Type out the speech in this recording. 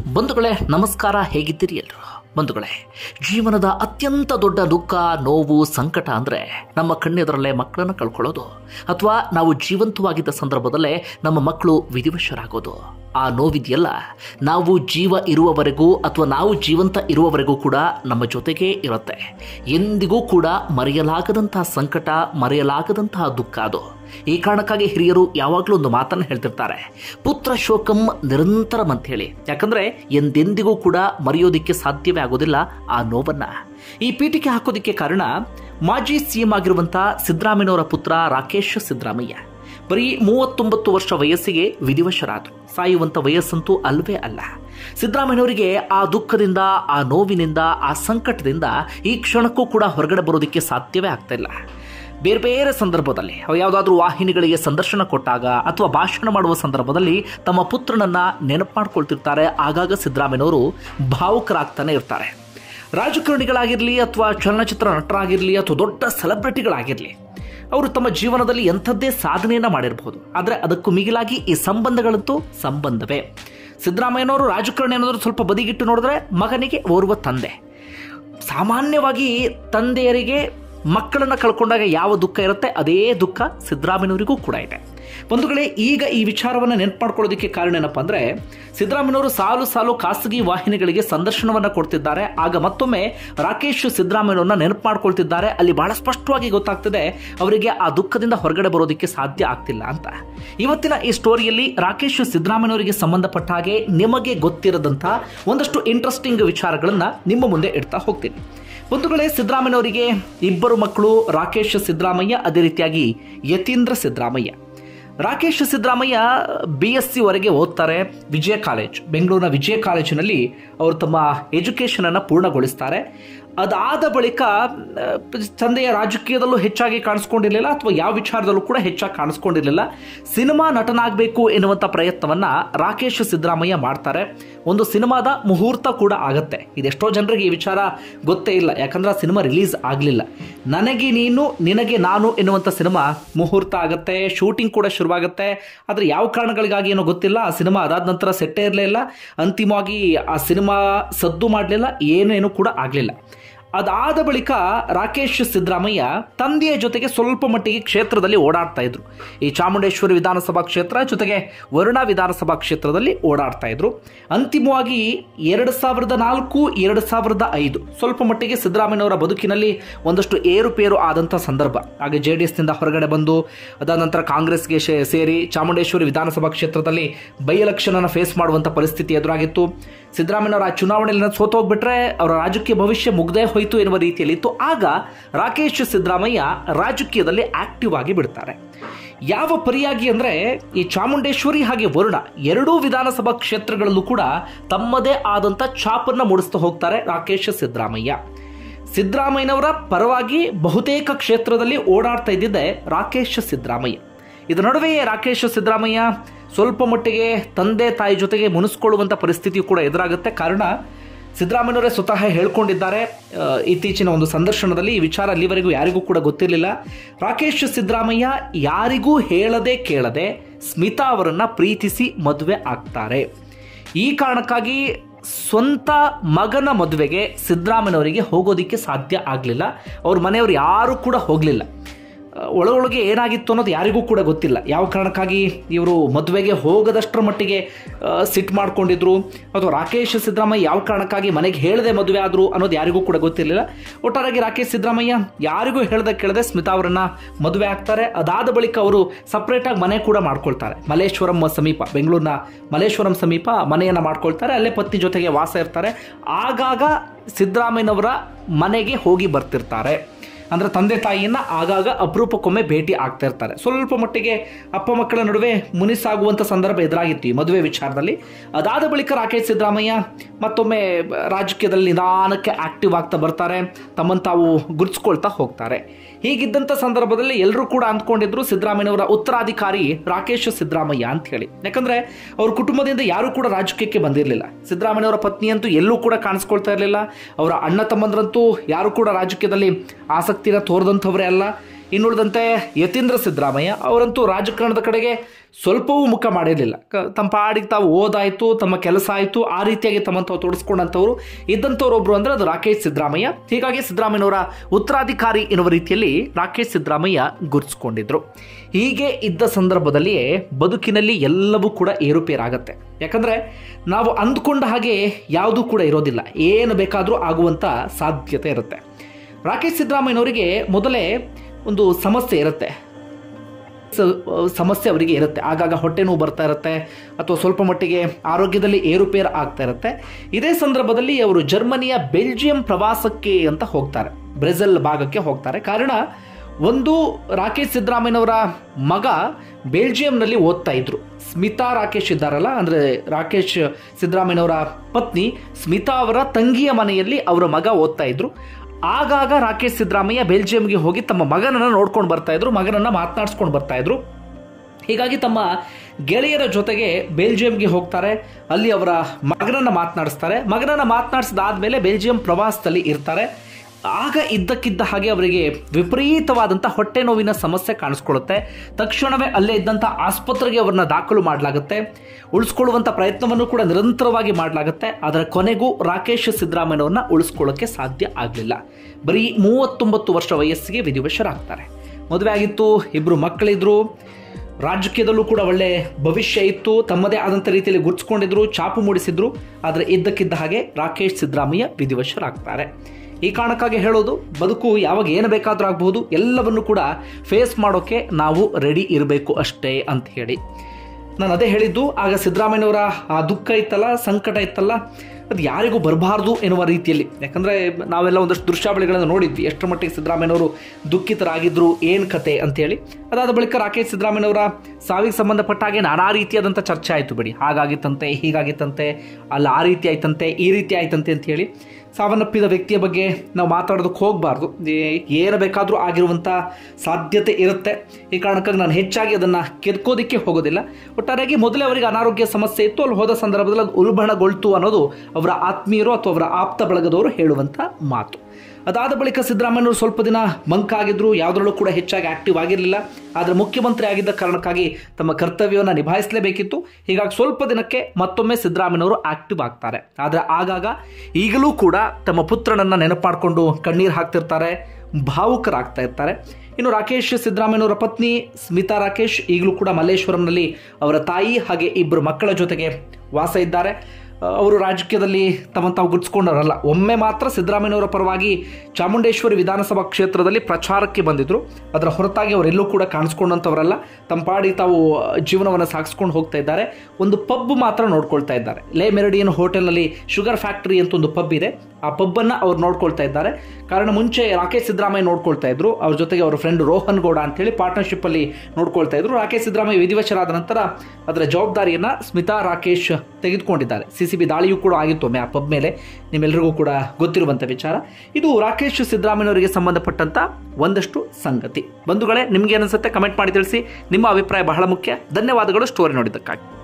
ಬಂಧುಗಳೇ ನಮಸ್ಕಾರ ಹೇಗಿದ್ದೀರಿ ಎಲ್ಲರೂ ಬಂಧುಗಳೇ ಜೀವನದ ಅತ್ಯಂತ ದೊಡ್ಡ ದುಃಖ ನೋವು ಸಂಕಟ ಅಂದರೆ ನಮ್ಮ ಕಣ್ಣೆದರಲ್ಲೇ ಮಕ್ಕಳನ್ನು ಕಳ್ಕೊಳ್ಳೋದು ಅಥವಾ ನಾವು ಜೀವಂತವಾಗಿದ್ದ ಸಂದರ್ಭದಲ್ಲೇ ನಮ್ಮ ಮಕ್ಕಳು ವಿಧಿವಶರಾಗೋದು ಆ ನೋವಿದೆಯಲ್ಲ ನಾವು ಜೀವ ಇರುವವರೆಗೂ ಅಥವಾ ನಾವು ಜೀವಂತ ಇರುವವರೆಗೂ ಕೂಡ ನಮ್ಮ ಜೊತೆಗೇ ಇರುತ್ತೆ ಎಂದಿಗೂ ಕೂಡ ಮರೆಯಲಾಗದಂತಹ ಸಂಕಟ ಮರೆಯಲಾಗದಂತಹ ದುಃಖ ಅದು ಈ ಕಾರಣಕ್ಕಾಗಿ ಹಿರಿಯರು ಯಾವಾಗಲೂ ಒಂದು ಮಾತನ್ನು ಹೇಳ್ತಿರ್ತಾರೆ ಪುತ್ರ ಶೋಕಂ ನಿರಂತರಂ ಅಂತ ಹೇಳಿ ಯಾಕಂದ್ರೆ ಎಂದೆಂದಿಗೂ ಕೂಡ ಮರೆಯೋದಿಕ್ಕೆ ಸಾಧ್ಯವೇ ಆಗೋದಿಲ್ಲ ಆ ನೋವನ್ನ ಈ ಪೀಠಿಕೆ ಹಾಕೋದಿಕ್ಕೆ ಕಾರಣ ಮಾಜಿ ಸಿಎಂ ಆಗಿರುವಂತಹ ಸಿದ್ದರಾಮಯ್ಯನವರ ಪುತ್ರ ರಾಕೇಶ್ ಸಿದ್ದರಾಮಯ್ಯ ಬರೀ ಮೂವತ್ತೊಂಬತ್ತು ವರ್ಷ ವಯಸ್ಸಿಗೆ ವಿಧಿವಶರಾದರು ಸಾಯುವಂತ ವಯಸ್ಸಂತೂ ಅಲ್ವೇ ಅಲ್ಲ ಸಿದ್ದರಾಮಯ್ಯನವರಿಗೆ ಆ ದುಃಖದಿಂದ ಆ ನೋವಿನಿಂದ ಆ ಸಂಕಟದಿಂದ ಈ ಕ್ಷಣಕ್ಕೂ ಕೂಡ ಹೊರಗಡೆ ಬರೋದಕ್ಕೆ ಸಾಧ್ಯವೇ ಆಗ್ತಾ ಇಲ್ಲ ಬೇರೆ ಬೇರೆ ಸಂದರ್ಭದಲ್ಲಿ ಯಾವುದಾದ್ರೂ ವಾಹಿನಿಗಳಿಗೆ ಸಂದರ್ಶನ ಕೊಟ್ಟಾಗ ಅಥವಾ ಭಾಷಣ ಮಾಡುವ ಸಂದರ್ಭದಲ್ಲಿ ತಮ್ಮ ಪುತ್ರನನ್ನ ನೆನಪು ಮಾಡ್ಕೊಳ್ತಿರ್ತಾರೆ ಆಗಾಗ ಸಿದ್ದರಾಮಯ್ಯನವರು ಭಾವುಕರಾಗ್ತಾನೆ ಇರ್ತಾರೆ ರಾಜಕಾರಣಿಗಳಾಗಿರಲಿ ಅಥವಾ ಚಲನಚಿತ್ರ ನಟರಾಗಿರಲಿ ಅಥವಾ ದೊಡ್ಡ ಸೆಲೆಬ್ರಿಟಿಗಳಾಗಿರಲಿ ಅವರು ತಮ್ಮ ಜೀವನದಲ್ಲಿ ಎಂಥದ್ದೇ ಸಾಧನೆಯನ್ನ ಮಾಡಿರಬಹುದು ಆದರೆ ಅದಕ್ಕೂ ಮಿಗಿಲಾಗಿ ಈ ಸಂಬಂಧಗಳಂತೂ ಸಂಬಂಧವೇ ಸಿದ್ದರಾಮಯ್ಯನವರು ರಾಜಕಾರಣಿ ಅನ್ನೋದ್ರು ಸ್ವಲ್ಪ ಬದಿಗಿಟ್ಟು ನೋಡಿದ್ರೆ ಮಗನಿಗೆ ಓರ್ವ ತಂದೆ ಸಾಮಾನ್ಯವಾಗಿ ತಂದೆಯರಿಗೆ ಮಕ್ಕಳನ್ನ ಕಳ್ಕೊಂಡಾಗ ಯಾವ ದುಃಖ ಇರುತ್ತೆ ಅದೇ ದುಃಖ ಸಿದ್ದರಾಮಯ್ಯನವರಿಗೂ ಕೂಡ ಇದೆ ಬಂಧುಗಳೇ ಈಗ ಈ ವಿಚಾರವನ್ನು ನೆನಪು ಮಾಡ್ಕೊಳ್ಳೋದಕ್ಕೆ ಕಾರಣ ಏನಪ್ಪ ಅಂದ್ರೆ ಸಿದ್ದರಾಮಯ್ಯನವರು ಸಾಲು ಸಾಲು ಖಾಸಗಿ ವಾಹಿನಿಗಳಿಗೆ ಸಂದರ್ಶನವನ್ನ ಕೊಡ್ತಿದ್ದಾರೆ ಆಗ ಮತ್ತೊಮ್ಮೆ ರಾಕೇಶ್ ಸಿದ್ದರಾಮಯ್ಯನವ್ರನ್ನ ನೆನಪು ಮಾಡ್ಕೊಳ್ತಿದ್ದಾರೆ ಅಲ್ಲಿ ಬಹಳ ಸ್ಪಷ್ಟವಾಗಿ ಗೊತ್ತಾಗ್ತಿದೆ ಅವರಿಗೆ ಆ ದುಃಖದಿಂದ ಹೊರಗಡೆ ಬರೋದಕ್ಕೆ ಸಾಧ್ಯ ಆಗ್ತಿಲ್ಲ ಅಂತ ಇವತ್ತಿನ ಈ ಸ್ಟೋರಿಯಲ್ಲಿ ರಾಕೇಶ್ ಸಿದ್ದರಾಮಯ್ಯನವರಿಗೆ ಸಂಬಂಧಪಟ್ಟ ಹಾಗೆ ನಿಮಗೆ ಗೊತ್ತಿರದಂತಹ ಒಂದಷ್ಟು ಇಂಟ್ರೆಸ್ಟಿಂಗ್ ವಿಚಾರಗಳನ್ನ ನಿಮ್ಮ ಮುಂದೆ ಇಡ್ತಾ ಹೋಗ್ತೀನಿ ಬಂಧುಗಳೇ ಸಿದ್ದರಾಮಯ್ಯನವರಿಗೆ ಇಬ್ಬರು ಮಕ್ಕಳು ರಾಕೇಶ್ ಸಿದ್ದರಾಮಯ್ಯ ಅದೇ ರೀತಿಯಾಗಿ Yathindra Siddaramaiah Rakesh Siddaramaiah B S C ವರೆಗೆ ಓದ್ತಾರೆ ವಿಜಯ ಕಾಲೇಜ್ ಬೆಂಗಳೂರಿನ ವಿಜಯ ಕಾಲೇಜಿನಲ್ಲಿ ಅವರು ತಮ್ಮ ಎಜುಕೇಷನ್ ಅನ್ನು ಪೂರ್ಣಗೊಳಿಸ್ತಾರೆ ಅದಾದ ಬಳಿಕ ಆ, ತಂದೆಯ ರಾಜಕೀಯದಲ್ಲೂ ಹೆಚ್ಚಾಗಿ ಕಾಣಿಸ್ಕೊಂಡಿರಲಿಲ್ಲ ಅಥವಾ ಯಾವ ವಿಚಾರದಲ್ಲೂ ಕೂಡ ಹೆಚ್ಚಾಗಿ ಕಾಣಿಸ್ಕೊಂಡಿರಲಿಲ್ಲ ಸಿನಿಮಾ ನಟನಾಗಬೇಕು ಎನ್ನುವಂಥ ಪ್ರಯತ್ನವನ್ನ ರಾಕೇಶ್ ಸಿದ್ದರಾಮಯ್ಯ ಮಾಡ್ತಾರೆ ಒಂದು ಸಿನಿಮಾದ ಮುಹೂರ್ತ ಕೂಡ ಆಗತ್ತೆ ಇದೆಷ್ಟೋ ಜನರಿಗೆ ಈ ವಿಚಾರ ಗೊತ್ತೇ ಇಲ್ಲ ಯಾಕಂದ್ರೆ ಆ ಸಿನಿಮಾ ರಿಲೀಸ್ ಆಗಲಿಲ್ಲ ನನಗೆ ನೀನು ನಿನಗೆ ನಾನು ಎನ್ನುವಂಥ ಸಿನಿಮಾ ಮುಹೂರ್ತ ಆಗತ್ತೆ ಶೂಟಿಂಗ್ ಕೂಡ ಶುರುವಾಗುತ್ತೆ ಆದರೆ ಯಾವ ಕಾರಣಗಳಿಗಾಗಿ ಏನೋ ಗೊತ್ತಿಲ್ಲ ಆ ಸಿನಿಮಾ ಅದಾದ ನಂತರ ಸೆಟ್ಟೇ ಇರಲಿಲ್ಲ ಅಂತಿಮವಾಗಿ ಆ ಸಿನಿಮಾ ಸದ್ದು ಮಾಡಲಿಲ್ಲ ಏನೇನು ಕೂಡ ಆಗಲಿಲ್ಲ ಅದಾದ ಬಳಿಕ ರಾಕೇಶ್ ಸಿದ್ದರಾಮಯ್ಯ ತಂದೆಯ ಜೊತೆಗೆ ಸ್ವಲ್ಪ ಮಟ್ಟಿಗೆ ಕ್ಷೇತ್ರದಲ್ಲಿ ಓಡಾಡ್ತಾ ಇದ್ರು ಈ ಚಾಮುಂಡೇಶ್ವರಿ ವಿಧಾನಸಭಾ ಕ್ಷೇತ್ರ ಜೊತೆಗೆ ವರುಣಾ ವಿಧಾನಸಭಾ ಕ್ಷೇತ್ರದಲ್ಲಿ ಓಡಾಡ್ತಾ ಇದ್ರು ಅಂತಿಮವಾಗಿ ಎರಡು ಸಾವಿರದ ನಾಲ್ಕು ಎರಡು ಸಾವಿರದ ಐದು ಸ್ವಲ್ಪ ಮಟ್ಟಿಗೆ ಸಿದ್ದರಾಮಯ್ಯನವರ ಬದುಕಿನಲ್ಲಿ ಒಂದಷ್ಟು ಏರುಪೇರು ಆದಂಥ ಸಂದರ್ಭ ಹಾಗೆ ಜೆ ಡಿ ಎಸ್ನಿಂದ ಹೊರಗಡೆ ಬಂದು ಅದಾದ ನಂತರ ಕಾಂಗ್ರೆಸ್ಗೆ ಶೇ- ಸೇರಿ ಚಾಮುಂಡೇಶ್ವರಿ ವಿಧಾನಸಭಾ ಕ್ಷೇತ್ರದಲ್ಲಿ ಬೈ ಎಲೆಕ್ಷನ್ ಅನ್ನು ಫೇಸ್ ಮಾಡುವಂಥ ಪರಿಸ್ಥಿತಿ ಎದುರಾಗಿತ್ತು ಸಿದ್ದರಾಮಯ್ಯನವರ ಆ ಚುನಾವಣೆಯಲ್ಲಿ ಸೋತೋಗ್ಬಿಟ್ರೆ ಅವರ ರಾಜಕೀಯ ಭವಿಷ್ಯ ಮುಗ್ದೇ ಹೋಯಿತು ಎನ್ನುವ ರೀತಿಯಲ್ಲಿ ಇತ್ತು ಆಗ ರಾಕೇಶ್ ಸಿದ್ದರಾಮಯ್ಯ ರಾಜಕೀಯದಲ್ಲಿ ಆಕ್ಟಿವ್ ಆಗಿ ಬಿಡ್ತಾರೆ ಯಾವ ಪರಿಯಾಗಿ ಅಂದ್ರೆ ಈ ಚಾಮುಂಡೇಶ್ವರಿ ಹಾಗೆ ವರುಣ ಎರಡೂ ವಿಧಾನಸಭಾ ಕ್ಷೇತ್ರಗಳಲ್ಲೂ ಕೂಡ ತಮ್ಮದೇ ಆದಂತ ಛಾಪನ್ನ ಮೂಡಿಸ್ತಾ ಹೋಗ್ತಾರೆ ರಾಕೇಶ್ ಸಿದ್ದರಾಮಯ್ಯ ಸಿದ್ದರಾಮಯ್ಯನವರ ಪರವಾಗಿ ಬಹುತೇಕ ಕ್ಷೇತ್ರದಲ್ಲಿ ಓಡಾಡ್ತಾ ಇದ್ದಿದ್ದೆ ರಾಕೇಶ್ ಸಿದ್ದರಾಮಯ್ಯ ಇದರ ನಡುವೆಯೇ ರಾಕೇಶ್ ಸಿದ್ದರಾಮಯ್ಯ ಸ್ವಲ್ಪ ಮಟ್ಟಿಗೆ ತಂದೆ ತಾಯಿ ಜೊತೆಗೆ ಮುನಿಸ್ಕೊಳ್ಳುವಂಥ ಪರಿಸ್ಥಿತಿಯು ಕೂಡ ಎದುರಾಗುತ್ತೆ ಕಾರಣ ಸಿದ್ದರಾಮಯ್ಯನವರೇ ಸ್ವತಃ ಹೇಳ್ಕೊಂಡಿದ್ದಾರೆ ಆ, ಇತ್ತೀಚಿನ ಒಂದು ಸಂದರ್ಶನದಲ್ಲಿ ಈ ವಿಚಾರ ಅಲ್ಲಿವರೆಗೂ ಯಾರಿಗೂ ಕೂಡ ಗೊತ್ತಿರಲಿಲ್ಲ ರಾಕೇಶ್ ಸಿದ್ದರಾಮಯ್ಯ ಯಾರಿಗೂ ಹೇಳದೆ ಕೇಳದೆ ಸ್ಮಿತಾ ಅವರನ್ನ ಪ್ರೀತಿಸಿ ಮದುವೆ ಆಗ್ತಾರೆ ಈ ಕಾರಣಕ್ಕಾಗಿ ಸ್ವಂತ ಮಗನ ಮದುವೆಗೆ ಸಿದ್ದರಾಮಯ್ಯನವರಿಗೆ ಹೋಗೋದಿಕ್ಕೆ ಸಾಧ್ಯ ಆಗಲಿಲ್ಲ ಅವ್ರ ಮನೆಯವರು ಯಾರೂ ಕೂಡ ಹೋಗಲಿಲ್ಲ ಒಳಗೊಳಗೆ ಏನಾಗಿತ್ತು ಅನ್ನೋದು ಯಾರಿಗೂ ಕೂಡ ಗೊತ್ತಿಲ್ಲ ಯಾವ ಕಾರಣಕ್ಕಾಗಿ ಇವರು ಮದುವೆಗೆ ಹೋಗದಷ್ಟರ ಮಟ್ಟಿಗೆ ಸಿಟ್ ಮಾಡ್ಕೊಂಡಿದ್ರು ಅಥವಾ ರಾಕೇಶ್ ಸಿದ್ದರಾಮಯ್ಯ ಯಾವ ಕಾರಣಕ್ಕಾಗಿ ಮನೆಗೆ ಹೇಳದೆ ಮದುವೆ ಆದರು ಅನ್ನೋದು ಯಾರಿಗೂ ಕೂಡ ಗೊತ್ತಿರಲಿಲ್ಲ ಒಟ್ಟಾರೆಯಾಗಿ ರಾಕೇಶ್ ಸಿದ್ದರಾಮಯ್ಯ ಯಾರಿಗೂ ಹೇಳ್ದೆ ಕೇಳದೆ ಸ್ಮಿತಾ ಅವರನ್ನ ಮದುವೆ ಆಗ್ತಾರೆ ಅದಾದ ಬಳಿಕ ಅವರು ಸಪ್ರೇಟಾಗಿ ಮನೆ ಕೂಡ ಮಾಡ್ಕೊಳ್ತಾರೆ ಮಲ್ಲೇಶ್ವರಂ ಸಮೀಪ ಬೆಂಗಳೂರಿನ ಮಲ್ಲೇಶ್ವರಂ ಸಮೀಪ ಮನೆಯನ್ನು ಮಾಡ್ಕೊಳ್ತಾರೆ ಅಲ್ಲೇ ಪತ್ನಿ ಜೊತೆಗೆ ವಾಸ ಇರ್ತಾರೆ ಆಗಾಗ ಸಿದ್ದರಾಮಯ್ಯನವರ ಮನೆಗೆ ಹೋಗಿ ಬರ್ತಿರ್ತಾರೆ ಅಂದ್ರೆ ತಂದೆ ತಾಯಿಯನ್ನ ಆಗಾಗ ಅಪರೂಪಕ್ಕೊಮ್ಮೆ ಭೇಟಿ ಆಗ್ತಾ ಇರ್ತಾರೆ ಸ್ವಲ್ಪ ಮಟ್ಟಿಗೆ ಅಪ್ಪ ಮಕ್ಕಳ ನಡುವೆ ಮುನಿಸಾಗುವಂಥ ಸಂದರ್ಭ ಎದುರಾಗಿತ್ತು ಈ ಮದುವೆ ವಿಚಾರದಲ್ಲಿ ಅದಾದ ಬಳಿಕ ರಾಕೇಶ್ ಸಿದ್ದರಾಮಯ್ಯ ಮತ್ತೊಮ್ಮೆ ರಾಜಕೀಯದಲ್ಲಿ ನಿಧಾನಕ್ಕೆ ಆಕ್ಟಿವ್ ಆಗ್ತಾ ಬರ್ತಾರೆ ತಮ್ಮನ್ನು ತಾವು ಗುರುತಿಸ್ಕೊಳ್ತಾ ಹೋಗ್ತಾರೆ ಹೀಗಿದ್ದಂಥ ಸಂದರ್ಭದಲ್ಲಿ ಎಲ್ಲರೂ ಕೂಡ ಅಂದ್ಕೊಂಡಿದ್ರು ಸಿದ್ದರಾಮಯ್ಯನವರ ಉತ್ತರಾಧಿಕಾರಿ ರಾಕೇಶ್ ಸಿದ್ದರಾಮಯ್ಯ ಅಂತ ಹೇಳಿ ಯಾಕಂದ್ರೆ ಅವ್ರ ಕುಟುಂಬದಿಂದ ಯಾರೂ ಕೂಡ ರಾಜಕೀಯಕ್ಕೆ ಬಂದಿರಲಿಲ್ಲ ಸಿದ್ದರಾಮಯ್ಯನವರ ಪತ್ನಿಯಂತೂ ಎಲ್ಲೂ ಕೂಡ ಕಾಣಿಸ್ಕೊಳ್ತಾ ಇರಲಿಲ್ಲ ಅವರ ಅಣ್ಣ ತಮ್ಮಂದ್ರಂತೂ ಯಾರು ಕೂಡ ರಾಜಕೀಯದಲ್ಲಿ ಆಸಕ್ತಿನ ತೋರದಂಥವರೇ ಅಲ್ಲ ಇನ್ನುಳಿದಂತೆ ಯತೀಂದ್ರ ಸಿದ್ದರಾಮಯ್ಯ ಅವರಂತೂ ರಾಜಕಾರಣದ ಕಡೆಗೆ ಸ್ವಲ್ಪವೂ ಮುಖ ಮಾಡಿರಲಿಲ್ಲ ಕ ತಮ್ಮ ಪಾಡಿಗೆ ತಾವು ಓದಾಯಿತು ತಮ್ಮ ಕೆಲಸ ಆಯಿತು ಆ ರೀತಿಯಾಗಿ ತಮ್ಮನ್ನು ತಾವು ತೊಡಸ್ಕೊಂಡಂಥವ್ರು ಇದ್ದಂಥವ್ರೊಬ್ರು ಅಂದರೆ ಅದು ರಾಕೇಶ್ ಸಿದ್ದರಾಮಯ್ಯ ಹೀಗಾಗಿ ಸಿದ್ದರಾಮಯ್ಯನವರ ಉತ್ತರಾಧಿಕಾರಿ ಎನ್ನುವ ರೀತಿಯಲ್ಲಿ ರಾಕೇಶ್ ಸಿದ್ದರಾಮಯ್ಯ ಗುರುತಿಸ್ಕೊಂಡಿದ್ರು ಹೀಗೆ ಇದ್ದ ಸಂದರ್ಭದಲ್ಲಿಯೇ ಬದುಕಿನಲ್ಲಿ ಎಲ್ಲವೂ ಕೂಡ ಏರುಪೇರಾಗತ್ತೆ ಯಾಕಂದರೆ ನಾವು ಅಂದ್ಕೊಂಡ ಹಾಗೆ ಯಾವುದೂ ಕೂಡ ಇರೋದಿಲ್ಲ ಏನು ಬೇಕಾದರೂ ಆಗುವಂಥ ಸಾಧ್ಯತೆ ಇರುತ್ತೆ ರಾಕೇಶ್ ಸಿದ್ದರಾಮಯ್ಯನವರಿಗೆ ಮೊದಲೇ ಒಂದು ಸಮಸ್ಯೆ ಇರುತ್ತೆ ಸ- ಸಮಸ್ಯೆ ಅವರಿಗೆ ಇರುತ್ತೆ ಆಗಾಗ ಹೊಟ್ಟೆ ನೋವು ಬರ್ತಾ ಇರುತ್ತೆ ಅಥವಾ ಸ್ವಲ್ಪ ಮಟ್ಟಿಗೆ ಆರೋಗ್ಯದಲ್ಲಿ ಏರುಪೇರು ಆಗ್ತಾ ಇರುತ್ತೆ ಇದೇ ಸಂದರ್ಭದಲ್ಲಿ ಅವರು ಜರ್ಮನಿಯ ಬೆಲ್ಜಿಯಂ ಪ್ರವಾಸಕ್ಕೆ ಅಂತ ಹೋಗ್ತಾರೆ ಬ್ರೆಜಿಲ್ ಭಾಗಕ್ಕೆ ಹೋಗ್ತಾರೆ ಕಾರಣ ಒಂದು ರಾಕೇಶ್ ಸಿದ್ದರಾಮಯ್ಯನವರ ಮಗ ಬೆಲ್ಜಿಯಂನಲ್ಲಿ ಓದ್ತಾ ಇದ್ರು ಸ್ಮಿತಾ ರಾಕೇಶ್ ಇದ್ದಾರಲ್ಲ ಅಂದರೆ ರಾಕೇಶ್ ಸಿದ್ದರಾಮಯ್ಯನವರ ಪತ್ನಿ ಸ್ಮಿತಾ ಅವರ ತಂಗಿಯ ಮನೆಯಲ್ಲಿ ಅವರ ಮಗ ಓದ್ತಾ ಇದ್ರು ಆಗಾಗ ರಾಕೇಶ್ ಸಿದ್ದರಾಮಯ್ಯ ಬೆಲ್ಜಿಯಂಗೆ ಹೋಗಿ ತಮ್ಮ ಮಗನನ್ನು ನೋಡ್ಕೊಂಡು ಬರ್ತಾ ಇದ್ರು ಮಗನನ್ನ ಮಾತನಾಡಿಸ್ಕೊಂಡು ಬರ್ತಾ ಇದ್ರು ಹೀಗಾಗಿ ತಮ್ಮ ಗೆಳೆಯರ ಜೊತೆಗೆ ಬೆಲ್ಜಿಯಂಗೆ ಹೋಗ್ತಾರೆ ಅಲ್ಲಿ ಅವರ ಮಗನನ್ನ ಮಾತನಾಡಿಸ್ತಾರೆ ಮಗನನ್ನ ಮಾತನಾಡಿಸಿದಾದ್ಮೇಲೆ ಬೆಲ್ಜಿಯಂ ಪ್ರವಾಸದಲ್ಲಿ ಇರ್ತಾರೆ ಆಗ ಇದ್ದಕ್ಕಿದ್ದ ಹಾಗೆ ಅವರಿಗೆ ವಿಪರೀತವಾದಂಥ ಹೊಟ್ಟೆ ನೋವಿನ ಸಮಸ್ಯೆ ಕಾಣಿಸ್ಕೊಳ್ಳುತ್ತೆ ತಕ್ಷಣವೇ ಅಲ್ಲೇ ಇದ್ದಂಥ ಆಸ್ಪತ್ರೆಗೆ ಅವರನ್ನ ದಾಖಲು ಮಾಡಲಾಗುತ್ತೆ ಉಳಿಸ್ಕೊಳ್ಳುವಂಥ ಪ್ರಯತ್ನವನ್ನು ಕೂಡ ನಿರಂತರವಾಗಿ ಮಾಡಲಾಗುತ್ತೆ ಅದರ ಕೊನೆಗೂ ರಾಕೇಶ್ ಸಿದ್ದರಾಮಯ್ಯನವ್ರನ್ನ ಉಳಿಸ್ಕೊಳ್ಳೋಕ್ಕೆ ಸಾಧ್ಯ ಆಗಲಿಲ್ಲ ಬರೀ ಮೂವತ್ತೊಂಬತ್ತು ವರ್ಷ ವಯಸ್ಸಿಗೆ ವಿಧಿವಶರಾಗ್ತಾರೆ ಮದುವೆ ಆಗಿತ್ತು ಇಬ್ಬರು ಮಕ್ಕಳಿದ್ರು ರಾಜಕೀಯದಲ್ಲೂ ಕೂಡ ಒಳ್ಳೆ ಭವಿಷ್ಯ ಇತ್ತು ತಮ್ಮದೇ ಆದಂಥ ರೀತಿಯಲ್ಲಿ ಗುರ್ಸ್ಕೊಂಡಿದ್ರು ಚಾಪು ಮೂಡಿಸಿದ್ರು ಆದರೆ ಇದ್ದಕ್ಕಿದ್ದ ಹಾಗೆ ರಾಕೇಶ್ ಸಿದ್ದರಾಮಯ್ಯ ವಿಧಿವಶರಾಗ್ತಾರೆ ಈ ಕಾರಣಕ್ಕಾಗಿ ಹೇಳೋದು ಬದುಕು ಯಾವಾಗ ಏನು ಬೇಕಾದರೂ ಆಗಬಹುದು ಎಲ್ಲವನ್ನು ಕೂಡ ಫೇಸ್ ಮಾಡೋಕ್ಕೆ ನಾವು ರೆಡಿ ಇರಬೇಕು ಅಷ್ಟೇ ಅಂತ ಹೇಳಿ ನಾನು ಅದೇ ಹೇಳಿದ್ದು ಆಗ ಸಿದ್ದರಾಮಯ್ಯನವರ ಆ ದುಃಖ ಇತ್ತಲ್ಲ ಸಂಕಟ ಇತ್ತಲ್ಲ ಅದು ಯಾರಿಗೂ ಬರಬಾರ್ದು ಎನ್ನುವ ರೀತಿಯಲ್ಲಿ ಯಾಕಂದರೆ ನಾವೆಲ್ಲ ಒಂದಷ್ಟು ದೃಶ್ಯಾವಳಿಗಳನ್ನು ನೋಡಿದ್ವಿ ಎಷ್ಟರ ಮಟ್ಟಿಗೆ ಸಿದ್ದರಾಮಯ್ಯನವರು ದುಃಖಿತರಾಗಿದ್ರು ಏನು ಕತೆ ಅಂತೇಳಿ ಅದಾದ ಬಳಿಕ ರಾಕೇಶ್ ಸಿದ್ದರಾಮಯ್ಯನವರ ಸಾವಿಗೆ ಸಂಬಂಧಪಟ್ಟ ಹಾಗೆ ನಾನಾ ರೀತಿಯಾದಂಥ ಚರ್ಚೆ ಆಯಿತು ಬಿಡಿ ಹಾಗಾಗಿತ್ತಂತೆ ಹೀಗಾಗಿತ್ತಂತೆ ಅಲ್ಲ ಆ ರೀತಿ ಆಯ್ತಂತೆ ಈ ರೀತಿ ಆಯ್ತಂತೆ ಅಂತ ಹೇಳಿ ಸಾವನ್ನಪ್ಪಿದ ವ್ಯಕ್ತಿಯ ಬಗ್ಗೆ ನಾವು ಮಾತಾಡೋದಕ್ಕೆ ಹೋಗಬಾರ್ದು ಏನು ಬೇಕಾದರೂ ಆಗಿರುವಂಥ ಸಾಧ್ಯತೆ ಇರುತ್ತೆ ಈ ಕಾರಣಕ್ಕಾಗಿ ನಾನು ಹೆಚ್ಚಾಗಿ ಅದನ್ನು ಕೆದ್ಕೋದಿಕ್ಕೆ ಹೋಗೋದಿಲ್ಲ ಒಟ್ಟಾರೆಯಾಗಿ ಮೊದಲೇ ಅವರಿಗೆ ಅನಾರೋಗ್ಯ ಸಮಸ್ಯೆ ಇತ್ತು ಅಲ್ಲಿ ಹೋದ ಸಂದರ್ಭದಲ್ಲಿ ಅದು ಉಲ್ಬಣಗೊಳ್ತು ಅನ್ನೋದು ಅವರ ಆತ್ಮೀಯರು ಅಥವಾ ಅವರ ಆಪ್ತ ಬಳಗದವರು ಹೇಳುವಂಥ ಮಾತು ಅದಾದ ಬಳಿಕ ಸಿದ್ದರಾಮಯ್ಯನವರು ಸ್ವಲ್ಪ ದಿನ ಮಂಕಾಗಿದ್ರು ಯಾವುದರಲ್ಲೂ ಕೂಡ ಹೆಚ್ಚಾಗಿ ಆಕ್ಟಿವ್ ಆಗಿರಲಿಲ್ಲ ಆದರೆ ಮುಖ್ಯಮಂತ್ರಿ ಆಗಿದ್ದ ಕಾರಣಕ್ಕಾಗಿ ತಮ್ಮ ಕರ್ತವ್ಯವನ್ನು ನಿಭಾಯಿಸಲೇಬೇಕಿತ್ತು ಹೀಗಾಗಿ ಸ್ವಲ್ಪ ದಿನಕ್ಕೆ ಮತ್ತೊಮ್ಮೆ ಸಿದ್ದರಾಮಯ್ಯನವರು ಆಕ್ಟಿವ್ ಆಗ್ತಾರೆ ಆದರೆ ಆಗಾಗ ಈಗಲೂ ಕೂಡ ತಮ್ಮ ಪುತ್ರನನ್ನ ನೆನಪು ಮಾಡಿಕೊಂಡು ಕಣ್ಣೀರು ಹಾಕ್ತಿರ್ತಾರೆ ಭಾವುಕರಾಗ್ತಾ ಇರ್ತಾರೆ ಇನ್ನು ರಾಕೇಶ್ ಸಿದ್ದರಾಮಯ್ಯನವರ ಪತ್ನಿ ಸ್ಮಿತಾ ರಾಕೇಶ್ ಈಗಲೂ ಕೂಡ ಮಲ್ಲೇಶ್ವರಂನಲ್ಲಿ ಅವರ ತಾಯಿ ಹಾಗೆ ಇಬ್ಬರು ಮಕ್ಕಳ ಜೊತೆಗೆ ವಾಸ ಇದ್ದಾರೆ ಆ, ಅವರು ರಾಜಕೀಯದಲ್ಲಿ ತಮ್ಮ ತಾವು ಗುರ್ತಿಸ್ಕೊಂಡವರಲ್ಲ ಒಮ್ಮೆ ಮಾತ್ರ ಸಿದ್ದರಾಮಯ್ಯನವರ ಪರವಾಗಿ ಚಾಮುಂಡೇಶ್ವರಿ ವಿಧಾನಸಭಾ ಕ್ಷೇತ್ರದಲ್ಲಿ ಪ್ರಚಾರಕ್ಕೆ ಬಂದಿದ್ರು ಅದರ ಹೊರತಾಗಿ ಅವರೆಲ್ಲೂ ಕೂಡ ಕಾಣಿಸ್ಕೊಂಡಂಥವರಲ್ಲ ತಮ್ಮ ಪಾಡಿ ತಾವು ಜೀವನವನ್ನು ಸಾಗಿಸ್ಕೊಂಡು ಹೋಗ್ತಾ ಇದ್ದಾರೆ ಒಂದು ಪಬ್ ಮಾತ್ರ ನೋಡ್ಕೊಳ್ತಾ ಇದ್ದಾರೆ ಲೇ ಮೆರಡಿಯನ್ ಹೋಟೆಲ್ನಲ್ಲಿ ಶುಗರ್ ಫ್ಯಾಕ್ಟರಿ ಅಂತ ಒಂದು ಪಬ್ ಇದೆ ಆ ಪಬ್ಬನ್ನು ಅವ್ರು ನೋಡ್ಕೊಳ್ತಾ ಇದ್ದಾರೆ ಕಾರಣ ಮುಂಚೆ ರಾಕೇಶ್ ಸಿದ್ದರಾಮಯ್ಯ ನೋಡ್ಕೊಳ್ತಾ ಇದ್ರು ಅವ್ರ ಜೊತೆಗೆ ಅವರ ಫ್ರೆಂಡ್ ರೋಹನ್ ಗೌಡ ಅಂತೇಳಿ ಪಾರ್ಟ್ನರ್ಶಿಪ್ ಅಲ್ಲಿ ನೋಡ್ಕೊಳ್ತಾ ಇದ್ರು ರಾಕೇಶ್ ಸಿದ್ದರಾಮಯ್ಯ ವಿಧಿವಶರಾದ ನಂತರ ಅದರ ಜವಾಬ್ದಾರಿಯನ್ನ ಸ್ಮಿತಾ ರಾಕೇಶ್ ತೆಗೆದುಕೊಂಡಿದ್ದಾರೆ ಸಿಸಿಬಿ ದಾಳಿಯೂ ಕೂಡ ಆಗಿತ್ತು ಒಮ್ಮೆ ಆ ಪಬ್ ಮೇಲೆ ನಿಮ್ಮೆಲ್ಲರಿಗೂ ಕೂಡ ಗೊತ್ತಿರುವಂತ ವಿಚಾರ ಇದು ರಾಕೇಶ್ ಸಿದ್ದರಾಮಯ್ಯನವರಿಗೆ ಸಂಬಂಧಪಟ್ಟಂತ ಒಂದಷ್ಟು ಸಂಗತಿ ಬಂಧುಗಳೇ ನಿಮ್ಗೆ ಏನನ್ಸುತ್ತೆ ಕಮೆಂಟ್ ಮಾಡಿ ತಿಳಿಸಿ ನಿಮ್ಮ ಅಭಿಪ್ರಾಯ ಬಹಳ ಮುಖ್ಯ ಧನ್ಯವಾದಗಳು ಸ್ಟೋರಿ ನೋಡಿದ್ದಕ್ಕಾಗಿ